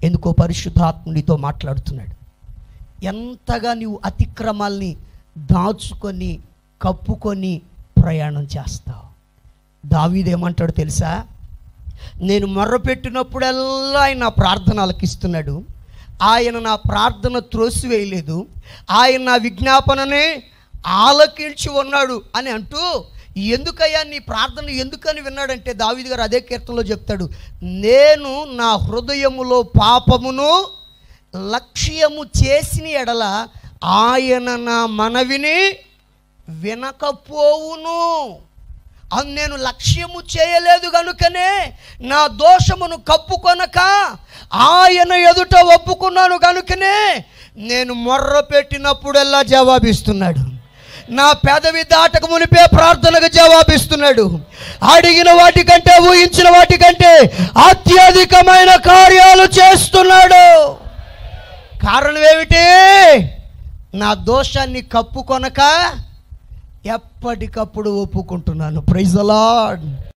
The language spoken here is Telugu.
ఎందుకో పరిశుద్ధాత్మునితో మాట్లాడుతున్నాడు ఎంతగా నీవు అతిక్రమాల్ని దాచుకొని కప్పుకొని ప్రయాణం చేస్తావు దావీదేమంటాడు తెలుసా నేను మొర్రపెట్టినప్పుడల్లా ఆయన నా ప్రార్థన ఆలకిస్తున్నాడు ఆయన నా ప్రార్థన త్రోసివేయలేదు ఆయన నా విజ్ఞాపననే ఆలకించి ఉన్నాడు అని అంటూ ఎందుకయ్యా నీ ప్రార్థన ఎందుకని విన్నాడంటే దావీదు గారు అదే కీర్తనలో చెప్తాడు నేను నా హృదయములో పాపమును లక్ష్యము చేసిన ఎడల ఆయన నా మనవిని వినకపోవును అది నేను లక్ష్యము చేయలేదు గనుకనే నా దోషమును కప్పుకొనక ఆయన ఎదుట ఒప్పుకున్నాను గనుకనే నేను మొర్ర పెట్టినప్పుడల్లా జవాబిస్తున్నాడు నా పెదవి దాటక మునిపే ప్రార్థనకు జవాబిస్తున్నాడు అడిగిన వాటికంటే ఊహించిన వాటికంటే అత్యధికమైన కార్యాలు చేస్తున్నాడు కారణం ఏమిటి నా దోషాన్ని కప్పుకొనక ఎప్పటికప్పుడు ఒప్పుకుంటున్నాను ప్రైజ్ అలాడ్